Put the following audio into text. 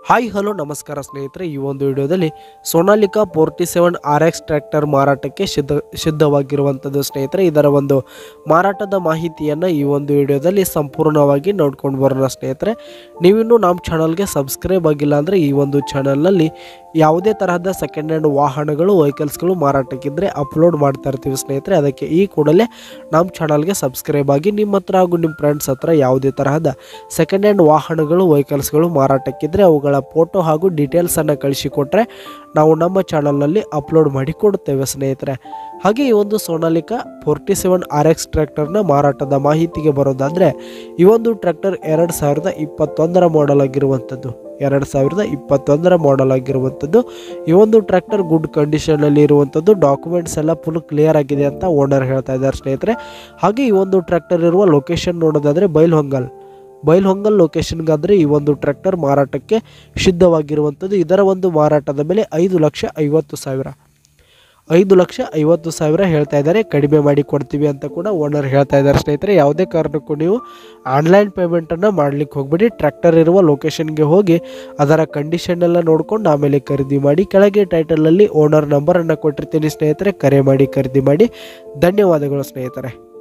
hi hello ನಮಸ್ಕಾರ ಸ್ನೇಹಿತರೆ ಈ ಒಂದು ವಿಡಿಯೋದಲ್ಲಿ Sonalika forty seven R X tractor ಮಾರಾಟಕ್ಕೆ ಸಿದ್ಧ ಸಿದ್ಧವಾಗಿರುವಂಥದ್ದು ಸ್ನೇಹಿತರೆ ಇದರ ಒಂದು ಮಾರಾಟದ ಮಾಹಿತಿಯನ್ನು ಈ ಒಂದು ವಿಡಿಯೋದಲ್ಲಿ ಸಂಪೂರ್ಣವಾಗಿ ನೋಡ್ಕೊಂಡು ಬರೋಣ ಸ್ನೇಹಿತರೆ ನೀವಿನ್ನೂ ನಮ್ಮ ಚಾನಲ್ಗೆ ಸಬ್ಸ್ಕ್ರೈಬ್ ಆಗಿಲ್ಲ ಅಂದರೆ ಈ ಒಂದು ಚಾನಲ್ನಲ್ಲಿ ಯಾವುದೇ ತರಹದ ಸೆಕೆಂಡ್ ಹ್ಯಾಂಡ್ ವಾಹನಗಳು ವೆಹಿಕಲ್ಸ್ಗಳು ಮಾರಾಟಕ್ಕಿದ್ದರೆ ಅಪ್ಲೋಡ್ ಮಾಡ್ತಾ ಇರ್ತೀವಿ ಸ್ನೇಹಿತರೆ ಅದಕ್ಕೆ ಈ ಕೂಡಲೇ ನಮ್ಮ ಚಾನಲ್ಗೆ ಸಬ್ಸ್ಕ್ರೈಬ್ ಆಗಿ ನಿಮ್ಮ ಹತ್ರ ಹಾಗೂ ನಿಮ್ಮ ಫ್ರೆಂಡ್ಸ್ ಹತ್ರ ಯಾವುದೇ ತರಹದ ಸೆಕೆಂಡ್ ಹ್ಯಾಂಡ್ ವಾಹನಗಳು ವೆಹಿಕಲ್ಸ್ಗಳು ಮಾರಾಟಕ್ಕಿದ್ದರೆ ಅವುಗಳ ಫೋಟೋ ಹಾಗೂ ಡೀಟೇಲ್ಸನ್ನು ಕಳಿಸಿಕೊಟ್ರೆ ನಾವು ನಮ್ಮ ಚಾನಲ್ನಲ್ಲಿ ಅಪ್ಲೋಡ್ ಮಾಡಿ ಕೊಡುತ್ತೇವೆ ಸ್ನೇಹಿತರೆ ಹಾಗೆ ಈ ಒಂದು Sonalika forty seven R X ಟ್ರ್ಯಾಕ್ಟರ್ನ ಮಾರಾಟದ ಮಾಹಿತಿಗೆ ಬರೋದಾದರೆ ಈ ಒಂದು ಟ್ರ್ಯಾಕ್ಟರ್ ಎರಡು ಸಾವಿರದ ಇಪ್ಪತ್ತೊಂದರ ಮಾಡೆಲ್ ಆಗಿರುವಂಥದ್ದು ಎರಡು ಸಾವಿರದ ಇಪ್ಪತ್ತೊಂದರ ಮಾಡೆಲ್ ಆಗಿರುವಂಥದ್ದು ಈ ಒಂದು ಟ್ರ್ಯಾಕ್ಟರ್ ಗುಡ್ ಕಂಡೀಷನಲ್ಲಿ ಇರುವಂಥದ್ದು ಡಾಕ್ಯುಮೆಂಟ್ಸ್ ಎಲ್ಲ ಫುಲ್ ಕ್ಲಿಯರ್ ಆಗಿದೆ ಅಂತ ಓನರ್ ಹೇಳ್ತಾ ಇದ್ದಾರೆ ಸ್ನೇಹಿತರೆ ಹಾಗೆ ಈ ಒಂದು ಟ್ರ್ಯಾಕ್ಟರ್ ಇರುವ ಲೊಕೇಶನ್ ನೋಡೋದಾದರೆ ಬೈಲ್ಹೊಂಗಲ್ ಬೈಲ್ಹೊಂಗಲ್ ಲೊಕೇಶನ್ಗಾದರೆ ಈ ಒಂದು ಟ್ರ್ಯಾಕ್ಟರ್ ಮಾರಾಟಕ್ಕೆ ಸಿದ್ಧವಾಗಿರುವಂಥದ್ದು ಇದರ ಒಂದು ಮಾರಾಟದ ಬೆಲೆ ಐದು ಲಕ್ಷ ಐವತ್ತು ಸಾವಿರ ಐದು ಲಕ್ಷ ಐವತ್ತು ಸಾವಿರ ಹೇಳ್ತಾ ಇದ್ದಾರೆ ಕಡಿಮೆ ಮಾಡಿ ಕೊಡ್ತೀವಿ ಅಂತ ಕೂಡ ಓನರ್ ಹೇಳ್ತಾ ಇದ್ದಾರೆ ಸ್ನೇಹಿತರೆ ಯಾವುದೇ ಕಾರಣಕ್ಕೂ ನೀವು ಆನ್ಲೈನ್ ಪೇಮೆಂಟನ್ನು ಮಾಡ್ಲಿಕ್ಕೆ ಹೋಗ್ಬೇಡಿ ಟ್ರ್ಯಾಕ್ಟರ್ ಇರುವ ಲೊಕೇಶನ್ಗೆ ಹೋಗಿ ಅದರ ಕಂಡೀಷನ್ ಎಲ್ಲ ನೋಡ್ಕೊಂಡು ಆಮೇಲೆ ಖರೀದಿ ಮಾಡಿ ಕೆಳಗೆ ಟೈಟಲಲ್ಲಿ ಓನರ್ ನಂಬರನ್ನು ಕೊಟ್ಟಿರ್ತೀನಿ ಸ್ನೇಹಿತರೆ ಕರೆ ಮಾಡಿ ಖರೀದಿ ಮಾಡಿ ಧನ್ಯವಾದಗಳು ಸ್ನೇಹಿತರೆ